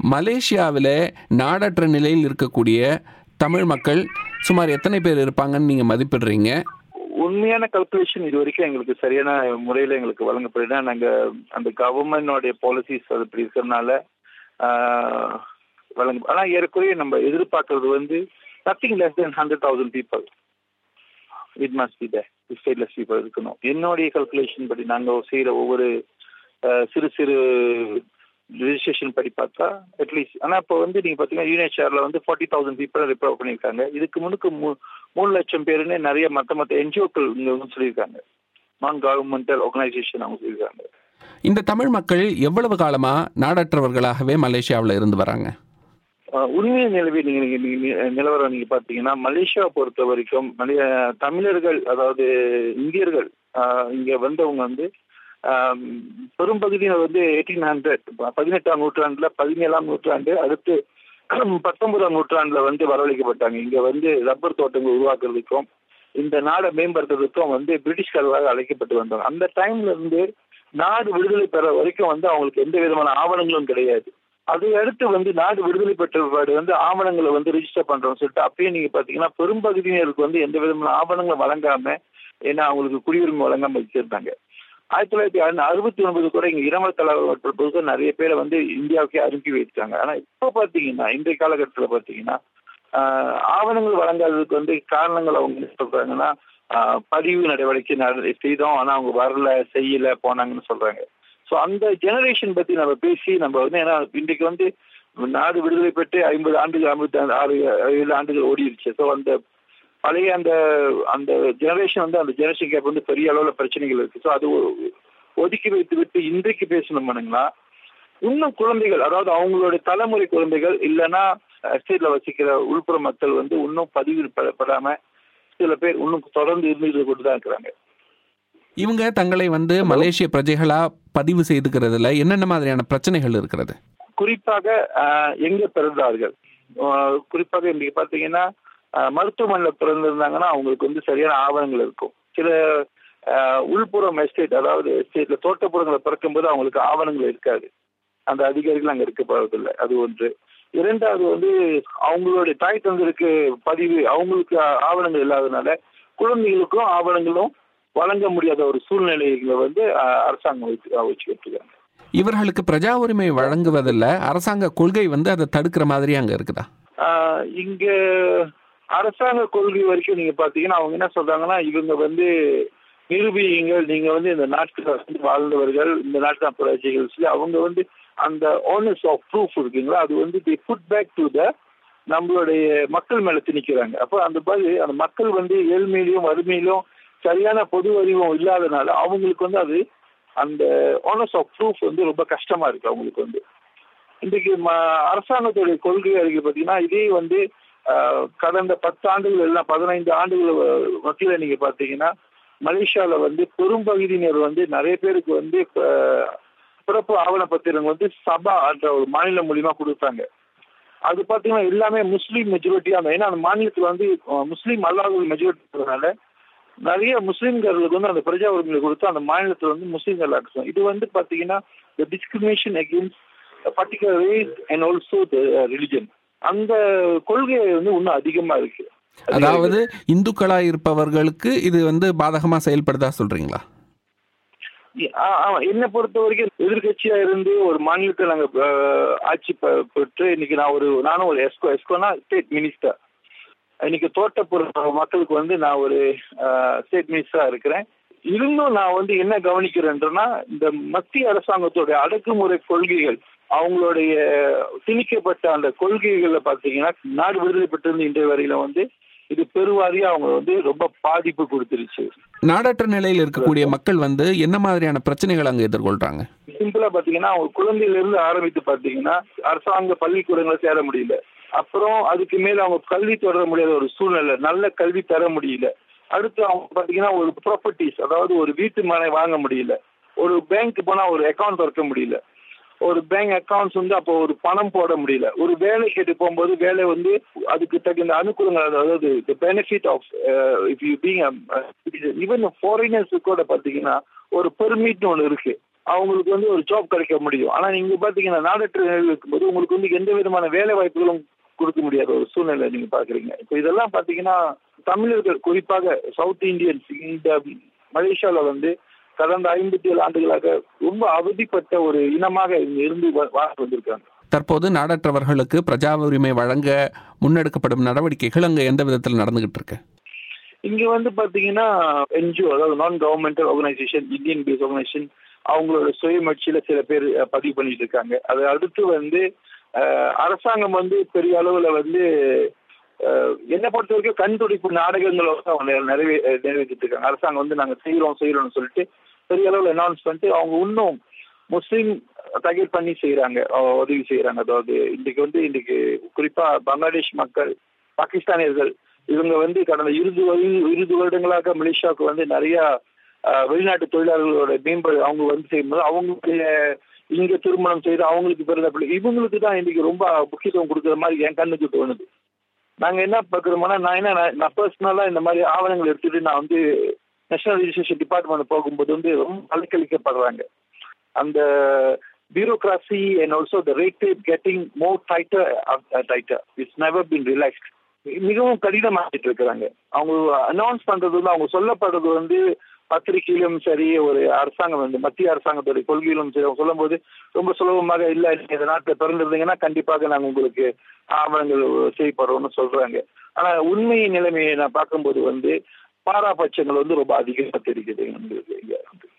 மலேசியாவில் நாடற்ற நிலையில் இருக்கக்கூடிய தமிழ் மக்கள் சுமார் எத்தனை பேர் இருப்பாங்கன்னு நீங்கள் மதிப்பிடுறீங்க உண்மையான கல்குலேஷன் இது வரைக்கும் எங்களுக்கு சரியான முறையில் எங்களுக்கு வழங்கப்படுதுன்னா நாங்கள் அந்த கவர்மெண்டோடைய பாலிசிஸ் அது இப்படி இருக்கிறதுனால ஆஹ், வழங்க ஆனால் ஏறக்குறைய நம்ம எதிர்பார்க்கறது வந்து nothing less then hundred thousand people it must be the stateless people இருக்கணும் என்னுடைய கல்குலேஷன் படி நாங்கள் செய்கிற ஒவ்வொரு ஆஹ், சிறு சிறு ரிஜிஸ்ட்ரேஷன் படி பார்த்தா அட்லீஸ்ட் ஆனால் இப்போ வந்து நீங்கள் பார்த்தீங்கன்னா யூனியன் வந்து ஃபார்ட்டி தௌசண்ட் பீப்புள் ரிப்பவர் பண்ணியிருக்காங்க இதுக்கு முன்னுக்கு மூ மூணு லட்சம் பேருன்னு நிறைய மற்ற மற்ற என்ஜிஓக்கள் இங்கே வந்து சொல்லியிருக்காங்க நான் கவர்மெண்டல் ஆர்கனைசேஷன் அவங்க சொல்லியிருக்காங்க இந்த தமிழ் மக்கள் எவ்வளவு காலமாக நாடற்றவர்களாகவே மலேசியாவில் இருந்து வராங்க ஆஹ் உண்மைய நிலவி நீங்க நீங்க- நீங்க நிலவரம் நீங்க பாத்தீங்கன்னா மலேசியாவை பொறுத்த வரைக்கும் மலே- தமிழர்கள் அதாவது இந்தியர்கள் ஆஹ் இங்க வந்தவங்க வந்து ஆஹ் பெரும்பகுதியினர் வந்து எயிட்டீன் ஹண்ட்ரட் பதினெட்டாம் நூற்றாண்டுல பதினேழாம் நூற்றாண்டு அடுத்து பத்தொன்பதாம் நூற்றாண்டுல வந்து வரவழைக்கப்பட்டாங்க இங்க வந்து ரப்பர் தோட்டங்கள் உருவாக்குறதுக்கும் இந்த நாடை மேம்படுத்துறதுக்கும் வந்து பிரிட்டிஷ்காரர்களாக அழைக்கப்பட்டு வந்தாங்க அந்த டைம்ல இருந்து நாடு விடுதலை பெற வரைக்கும் வந்து அவங்களுக்கு எந்த விதமான ஆவணங்களும் கிடையாது அதை அடுத்து வந்து நாடு விடுதலை பெற்ற பிற்பாடு வந்து ஆவணங்களை வந்து ரிஜிஸ்டர் பண்றோம்னு சொல்லிட்டு அப்பயே நீங்க பாத்தீங்கன்னா பெரும்பகுதியினருக்கு வந்து எந்த விதமான ஆவணங்களும் வழங்காம ஏன்னா அவங்களுக்கு குடியுரிமை வழங்காம வச்சிருந்தாங்க ஆயிரத்தி தொள்ளாயிரத்தி அறு- அறுபத்தி ஒன்பது கூட இங்க இரமல் தலைவர் நிறைய பேரை வந்து இந்தியாவுக்கே அனுப்பி வைத்தாங்க ஆனா இப்போ பாத்தீங்கன்னா இன்றைய காலகட்டத்தில் பாத்தீங்கன்னா ஆஹ், ஆவணங்கள் வழங்காததுக்கு வந்து காரணங்கள் அவங்க என்ன சொல்றாங்கன்னா ஆஹ், பதிவு நடவடிக்கை நட- செய்தோம் ஆனா அவங்க வரல செய்யல போனாங்கன்னு சொல்றாங்க ஸோ அந்த ஜெனரேஷன் பத்தி நம்ம பேசி நம்ம வந்து ஏன்னா இன்றைக்கு வந்து நாடு விடுதலை பெற்று ஐம்பது ஆண்டுகள் ஐம்பத்தி ஆறு ஏழு ஆண்டுகள் ஓடிடுச்சு ஸோ அந்த பழைய அந்த அந்த ஜெனரேஷன் வந்து அந்த ஜெனரேஷன் கேப் வந்து பெரிய அளவில் பிரச்சனைகள் இருக்கு ஸோ அது ஒ- ஒதுக்கி வைத்து விட்டு இன்றைக்கு பேசணும் பண்ணுங்களா இன்னும் குழந்தைகள் அதாவது அவங்களுடைய தலைமுறை குழந்தைகள் இல்லைன்னா எஸ்டேட்ல வசிக்கிற உள்புற மக்கள் வந்து இன்னும் பதிவு பட- படாம சில பேர் இன்னும் தொடர்ந்து இருந்துட்டு கொண்டு தான் இருக்கிறாங்க இவங்க தங்களை வந்து மலேசிய பிரஜைகளாக பதிவு செய்துக்கிறதுல என்னென்ன மாதிரியான பிரச்சனைகள் இருக்கிறது குறிப்பாக ஆஹ், எங்க பிறந்தார்கள் ஆஹ், குறிப்பாக இன்னைக்கு பாத்தீங்கன்னா ஆஹ், மருத்துவமனையில பிறந்திருந்தாங்கன்னா அவங்களுக்கு வந்து சரியான ஆவணங்கள் இருக்கும் சில ஆஹ், உள்புறம் எஸ்டேட் அதாவது எஸ்டேட்ல தோட்டப்புறங்களை பிறக்கும்போது அவங்களுக்கு ஆவணங்கள் இருக்காது அந்த அதிகாரிகள் அங்க இருக்க போறதில்லை அது ஒன்று இரண்டாவது வந்து அவங்களுடைய தாய் தந்தருக்கு பதிவு அவங்களுக்கு ஆவணங்கள் இல்லாதனால குழந்தைகளுக்கும் ஆவணங்களும் வழங்க முடியாத ஒரு சூழ்நிலைகளை வந்து ஆஹ், அரசாங்கம் வச்சு வச்சுக்கிட்டு இருக்காங்க இவர்களுக்கு பிரஜா உரிமை வழங்குவதில் அரசாங்க கொள்கை வந்து அதை தடுக்கிற மாதிரி அங்கே இருக்குதா ஆஹ் இங்க அரசாங்க கொள்கை வரைக்கும் நீங்க பாத்தீங்கன்னா அவங்க என்ன சொல்றாங்கன்னா இவங்க வந்து நிரூபியுங்கள் நீங்க வந்து இந்த நாட்டில் வந்து வாழ்ந்தவர்கள் இந்த நாட்டு தான் பிரஜைகள் சொல்லி அவங்க வந்து அந்த ஓனர்ஸ் ஆஃப் ப்ரூஃப் இருக்குங்களா அது வந்து the put back to the நம்மளுடைய மக்கள் மேல திணிக்கிறாங்க அப்போ அந்த மாதிரி அந்த மக்கள் வந்து ஏழ்மையிலும் வறுமையிலும் சரியான பொது அறிவும் இல்லாதனால அவங்களுக்கு வந்து அது அந்த ஓனர்ஸ் ஆஃப் ப்ரூஃப் வந்து ரொம்ப கஷ்டமா இருக்கு அவங்களுக்கு வந்து இன்றைக்கு ம- அரசாங்கத்துடைய கொள்கை அறிக்கை பார்த்தீங்கன்னா இதே வந்து ஆஹ், கடந்த பத்து ஆண்டுகள் எல்லாம் பதினைந்து ஆண்டுகள் வ- மத்தியில நீங்க பாத்தீங்கன்னா மலேசியால வந்து பெரும்பகுதியினர் வந்து நிறைய பேருக்கு வந்து இப்ப பிறப்பு ஆவண பத்திரங்கள் வந்து சபா என்ற ஒரு மாநிலம் மூலியமா கொடுத்தாங்க அது பாத்தீங்கன்னா எல்லாமே முஸ்லீம் மெஜாரிட்டி அந்த ஏன்னா அந்த மாநிலத்துல வந்து அஹ், முஸ்லீம் அல்லாத மெஜாரிட்டி இருக்கிறதுனால நிறைய முஸ்லீம்களுக்கு வந்து அந்த பிரஜா உரிமையை கொடுத்து அந்த மாநிலத்துல வந்து முஸ்லீம்கள் ஆக்கணும் இது வந்து பாத்தீங்கன்னா discrimination against particular race and also religion அந்த கொள்கை வந்து இன்னும் அதிகமா இருக்கு அதாவது இந்துக்களாக இருப்பவர்களுக்கு இது வந்து பாதகமாக செயல்படுதா சொல்கிறீங்களா ஆ- ஆமா என்னை பொறுத்த வரைக்கும் எதிர்கட்சியா இருந்து ஒரு மாநிலத்தில் நாங்க அஹ், ஆட்சி பெ- பெற்று இன்னைக்கு நான் ஒரு நானும் ஒரு எஸ்கோ எஸ்கோனா ஸ்டேட் மினிஸ்டர் இன்னைக்கு தோட்டப்புற மக்களுக்கு வந்து நான் ஒரு ஸ்டேட் மினிஸ்டரா இருக்கிறேன் இருந்தும் நான் வந்து என்ன கவனிக்கிறேன்றேன்னா இந்த மத்திய அரசாங்கத்தோட அடக்குமுறை கொள்கைகள் அவங்களுடைய திணிக்கப்பட்ட அந்த கொள்கைகளை பார்த்தீங்கன்னா நாடு விடுதலை பெற்றிருந்த இன்றைய வரையில வந்து இது பெருவாரியா அவங்க வந்து ரொம்ப பாதிப்பு கொடுத்துருச்சு நாடற்ற நிலையில் இருக்கக்கூடிய மக்கள் வந்து என்ன மாதிரியான பிரச்சனைகள் அங்கே எதிர்கொள்கிறாங்க சிம்பிளா பாத்தீங்கன்னா அவங்க குழந்தையில இருந்து ஆரம்பித்து பாத்தீங்கன்னா அரசாங்க பள்ளிக்கூடங்களை சேர முடியல அப்புறம் அதுக்கு மேல அவங்க கல்வி தொடர முடியாத ஒரு சூழ்நிலை நல்ல கல்வி தர முடியல அடுத்து அவங்க பாத்தீங்கன்னா ஒரு ப்ராப்பர்ட்டிஸ் அதாவது ஒரு வீட்டு மனை வாங்க முடியல ஒரு பேங்க் போனா ஒரு அக்கவுண்ட் திறக்க முடியல ஒரு பேங்க் அக்கவுண்ட்ஸ் வந்து அப்போ ஒரு பணம் போட முடியல ஒரு வேலை கேட்டு போகும்போது வேலை வந்து அதுக்கு தகுந்த அனுகூலங்கள் அதாவது the benefit of if you being even foreigners கூட பாத்தீங்கன்னா ஒரு பெர்மிட்னு ஒன்று இருக்கு அவங்களுக்கு வந்து ஒரு ஜாப் கிடைக்க முடியும் ஆனா நீங்க பாத்தீங்கன்னா நாடற்ற நிலையில் இருக்கும்போது உங்களுக்கு வந்து எந்த விதமான வேலை வாய்ப்புகளும் கொடுக்க முடியாத ஒரு சூழ்நிலை நீங்க பாக்குறீங்க இப்போ இதெல்லாம் பாத்தீங்கன்னா தமிழர்கள் குறிப்பாக சவுத் இந்தியன்ஸ் இந்த மலேசியால வந்து கடந்த ஐம்பத்தி ஏழு ஆண்டுகளாக ரொம்ப அவதிப்பட்ட ஒரு இனமாக இங்க இருந்து வா- வாழ்ந்து வந்திருக்காங்க தற்போது நாடற்றவர்களுக்கு பிரஜா உரிமை வழங்க முன்னெடுக்கப்படும் நடவடிக்கைகள் அங்கே எந்த விதத்தில் நடந்துகிட்டு இருக்கு இங்க வந்து பாத்தீங்கன்னா என்ஜிஓ அதாவது non governmental organisation Indian base organisation அவங்களோட சுயமுயற்சியில சில பேர் அஹ், பதிவு பண்ணிட்டு இருக்காங்க அதை அடுத்து வந்து அஹ், அரசாங்கம் வந்து பெரிய அளவுல வந்து அஹ், என்னை பொறுத்த வரைக்கும் கண் துடிப்பு நாடகங்களை வந்து அவங்க நிறைவே அஹ், நிறைவேற்றிட்டு இருக்காங்க அரசாங்கம் வந்து நாங்க செய்யறோம் செய்யறோம்னு சொல்லிட்டு பெரிய அளவுல அனௌன்ஸ் பண்ணிட்டு அவங்க இன்னும் முஸ்லீம் தகவல் பண்ணி செய்யறாங்க உதவி செய்யறாங்க அதாவது இன்னைக்கு வந்து இன்னைக்கு குறிப்பா பங்களாதேஷ் மக்கள் பாகிஸ்தானியர்கள் இவங்க வந்து கடந்த இருபது வருட இருபது வருடங்களாக மலேசியாவுக்கு வந்து நிறைய அஹ், வெளிநாட்டு தொழிலாளர்களோட மேம்பாடு அவங்க வந்து செய்யும்போது அவங்களுடைய இங்க திருமணம் செய்து அவங்களுக்கு பிறந்த பிள்ளை இவங்களுக்கு தான் இன்னைக்கு ரொம்ப முக்கியத்துவம் கொடுக்குற மாதிரி என் கண்ணுக்கு தோணுது நாங்க என்ன பாக்குறோம்னா நான் என்ன நான்- நான் பர்சனலா இந்த மாதிரி ஆவணங்கள் எடுத்துட்டு நான் வந்து நேஷனல் ரெஜிஸ்ட்ரேஷன் டிபார்ட்மெண்ட் போகும்போது வந்து ரொம்ப அலைக்கழிக்கப்படுறாங்க அந்த bureaucracy and also the rate tape getting more tighter uh, tighter it's never been relaxed மிகவும் கடினமாக்கிட்டு இருக்கிறாங்க அவங்க அனௌன்ஸ் பண்றது வந்து அவங்க சொல்லப்படுறது வந்து பத்திரிகையிலும் சரி ஒரு அரசாங்கம் வந்து மத்திய அரசாங்கத்துடைய கொள்கையிலும் சரி அவங்க சொல்லும்போது ரொம்ப சுலபமாக இல்ல நீங்க இந்த நாட்டில் பிறந்திருந்தீங்கன்னா கண்டிப்பாக நாங்க உங்களுக்கு ஆவணங்கள் செய்யப்படுறோம்னு சொல்றாங்க ஆனா உண்மை நிலைமையை நான் பார்க்கும்போது வந்து பாராபட்சங்கள் வந்து ரொம்ப அதிகமா தெரியுது எங்களுக்கு இங்க வந்து